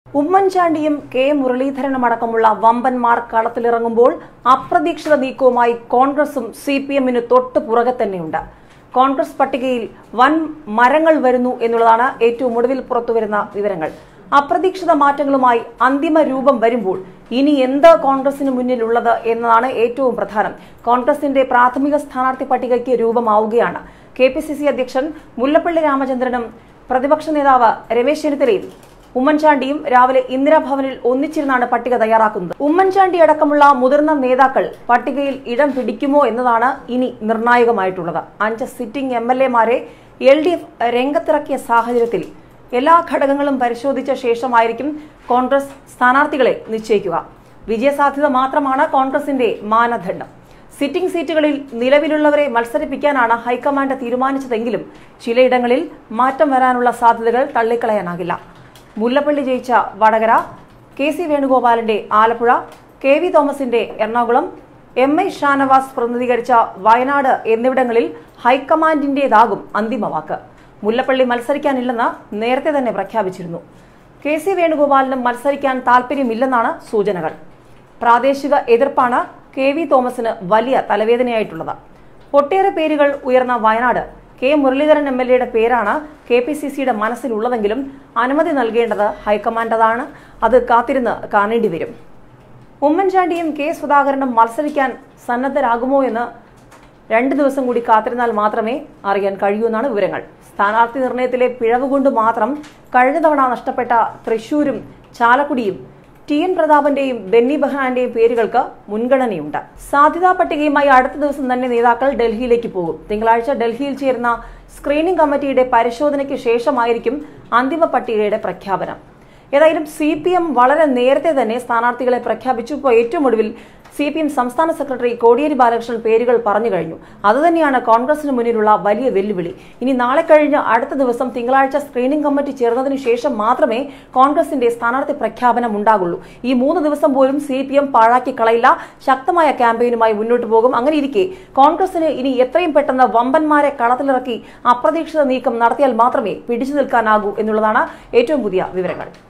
ഉമ്മൻചാണ്ടിയും കെ മുരളീധരനും അടക്കമുള്ള വമ്പന്മാർ കളത്തിലിറങ്ങുമ്പോൾ അപ്രതീക്ഷിത നീക്കവുമായി കോൺഗ്രസും സി പി എമ്മിന് തൊട്ട് പുറകെ തന്നെയുണ്ട് കോൺഗ്രസ് പട്ടികയിൽ വൻ മരങ്ങൾ വരുന്നു എന്നുള്ളതാണ് ഏറ്റവും ഒടുവിൽ പുറത്തുവരുന്ന വിവരങ്ങൾ അപ്രതീക്ഷിത മാറ്റങ്ങളുമായി അന്തിമ രൂപം വരുമ്പോൾ ഇനി എന്ത് കോൺഗ്രസിന് മുന്നിലുള്ളത് എന്നതാണ് ഏറ്റവും പ്രധാനം കോൺഗ്രസിന്റെ പ്രാഥമിക സ്ഥാനാർത്ഥി പട്ടികയ്ക്ക് രൂപമാവുകയാണ് കെ പി സി സി അധ്യക്ഷൻ മുല്ലപ്പള്ളി രാമചന്ദ്രനും പ്രതിപക്ഷ നേതാവ് രമേശ് ചെന്നിത്തലയും ഉമ്മൻചാണ്ടിയും രാവിലെ ഇന്ദിരാഭവനിൽ ഒന്നിച്ചിരുന്നാണ് പട്ടിക തയ്യാറാക്കുന്നത് ഉമ്മൻചാണ്ടി അടക്കമുള്ള മുതിർന്ന നേതാക്കൾ പട്ടികയിൽ ഇടം പിടിക്കുമോ എന്നതാണ് ഇനി നിർണായകമായിട്ടുള്ളത് അഞ്ച് സിറ്റിംഗ് എം എൽ എമാരെ എൽ ഡി എഫ് രംഗത്തിറക്കിയ സാഹചര്യത്തിൽ എല്ലാ ഘടകങ്ങളും പരിശോധിച്ച ശേഷമായിരിക്കും കോൺഗ്രസ് സ്ഥാനാർത്ഥികളെ നിശ്ചയിക്കുക വിജയസാധ്യത മാത്രമാണ് കോൺഗ്രസിന്റെ മാനദണ്ഡം സിറ്റിംഗ് സീറ്റുകളിൽ നിലവിലുള്ളവരെ മത്സരിപ്പിക്കാനാണ് ഹൈക്കമാൻഡ് തീരുമാനിച്ചതെങ്കിലും ചിലയിടങ്ങളിൽ മാറ്റം വരാനുള്ള സാധ്യതകൾ തള്ളിക്കളയാനാകില്ല മുല്ലപ്പള്ളി ജയിച്ച വടകര കെ സി വേണുഗോപാലിന്റെ ആലപ്പുഴ കെ വി തോമസിന്റെ എറണാകുളം എം ഐ ഷാനവാസ് പ്രതിനിധീകരിച്ച വയനാട് എന്നിവിടങ്ങളിൽ ഹൈക്കമാൻഡിന്റേതാകും അന്തിമ വാക്ക് മുല്ലപ്പള്ളി മത്സരിക്കാനില്ലെന്ന് നേരത്തെ തന്നെ പ്രഖ്യാപിച്ചിരുന്നു കെ സി വേണുഗോപാലിനും മത്സരിക്കാൻ താൽപര്യമില്ലെന്നാണ് സൂചനകൾ പ്രാദേശിക എതിർപ്പാണ് കെ വി തോമസിന് വലിയ തലവേദനയായിട്ടുള്ളത് ഒട്ടേറെ പേരുകൾ ഉയർന്ന Wayanad K Muraleedharan M L എയുടെ പേരാണ് കെ പി സി സിയുടെ മനസ്സിലുള്ളതെങ്കിലും അനുമതി നൽകേണ്ടത് ഹൈക്കമാൻഡതാണ് അത് കാത്തിരുന്ന് കാണേണ്ടി വരും ഉമ്മൻചാണ്ടിയും കെ സുധാകരനും മത്സരിക്കാൻ സന്നദ്ധരാകുമോ എന്ന് രണ്ട് ദിവസം കൂടി കാത്തിരുന്നാൽ മാത്രമേ അറിയാൻ കഴിയൂ എന്നാണ് വിവരങ്ങൾ സ്ഥാനാർത്ഥി നിർണയത്തിലെ പിഴവ് കൊണ്ട് മാത്രം കഴിഞ്ഞ തവണ നഷ്ടപ്പെട്ട തൃശൂരും ചാലക്കുടിയും ടി എൻ പ്രതാപന്റെയും ബെന്നി ബെഹനാന്റെയും പേരുകൾക്ക് മുൻഗണനയുണ്ട് സാധ്യതാ പട്ടികയുമായി അടുത്ത ദിവസം തന്നെ നേതാക്കൾ ഡൽഹിയിലേക്ക് പോകും തിങ്കളാഴ്ച ഡൽഹിയിൽ ചേരുന്ന സ്ക്രീനിംഗ് കമ്മിറ്റിയുടെ പരിശോധനയ്ക്ക് ശേഷമായിരിക്കും അന്തിമ പട്ടികയുടെ പ്രഖ്യാപനം ഏതായാലും സി പി എം വളരെ നേരത്തെ തന്നെ സ്ഥാനാർത്ഥികളെ പ്രഖ്യാപിച്ചു ഇപ്പോൾ ഏറ്റവും ഒടുവിൽ സി പി എം സംസ്ഥാന സെക്രട്ടറി കോടിയേരി ബാലകൃഷ്ണൻ പേരുകൾ പറഞ്ഞു കഴിഞ്ഞു അതുതന്നെയാണ് കോൺഗ്രസിന് മുന്നിലുള്ള വലിയ വെല്ലുവിളി ഇനി നാളെ കഴിഞ്ഞ് അടുത്ത ദിവസം തിങ്കളാഴ്ച സ്ക്രീനിംഗ് കമ്മിറ്റി ചേർന്നതിന് ശേഷം മാത്രമേ കോൺഗ്രസിന്റെ സ്ഥാനാർത്ഥി പ്രഖ്യാപനം ഉണ്ടാകുള്ളൂ ഈ മൂന്ന് ദിവസം പോലും സി പി എം പാഴാക്കി കളയില്ല ശക്തമായ ക്യാമ്പയിനുമായി മുന്നോട്ട് പോകും അങ്ങനെ ഇരിക്കെ കോൺഗ്രസിന് ഇനി എത്രയും പെട്ടെന്ന് വമ്പന്മാരെ കളത്തിലിറക്കി അപ്രതീക്ഷിത നീക്കം നടത്തിയാൽ മാത്രമേ പിടിച്ചു നിൽക്കാനാകൂ എന്നുള്ളതാണ് ഏറ്റവും പുതിയ വിവരങ്ങൾ